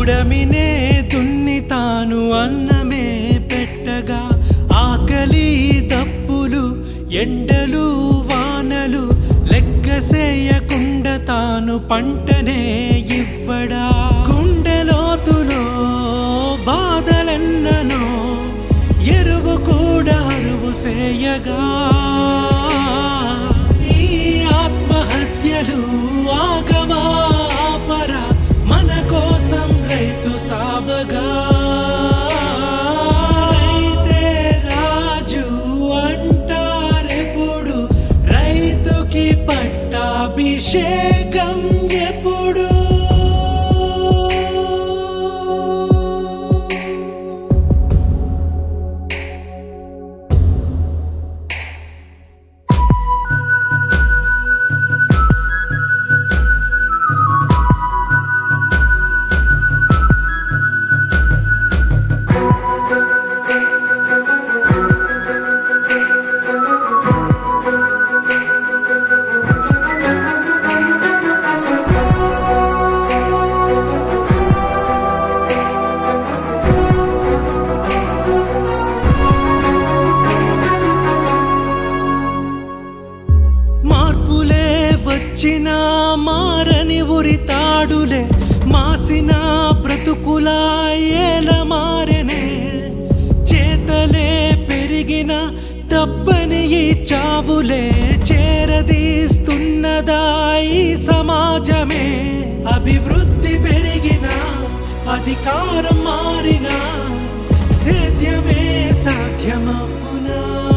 పుడమినే దున్ని తాను అన్నమే పెట్టగా ఆకలి దప్పులు ఎండలు వానలు లెక్కసేయకుండా తాను పంటనే ఇవ్వడా గుండెలోతులో బాధలెన్ననో ఎరువు కూడా అరువు సేయగా ఈ ఆత్మహత్యలు ఆగవా ఆపరా మన కోసం రైతు సావగా రైతే రాజు అంటారెప్పుడు రైతుకి పట్టాభిషేకం ఎప్పుడు మార్పులే వచ్చినా మారని ఉరితాడులే మాసిన బ్రతుకులా ఏల మారెనే చేతలే పెరిగిన తప్పని ఈ చావులే చేరదీస్తున్నదా ఈ సమాజమే అభివృద్ధి పెరిగిన అధికారం మారినా సేద్యమే సాధ్యమవునా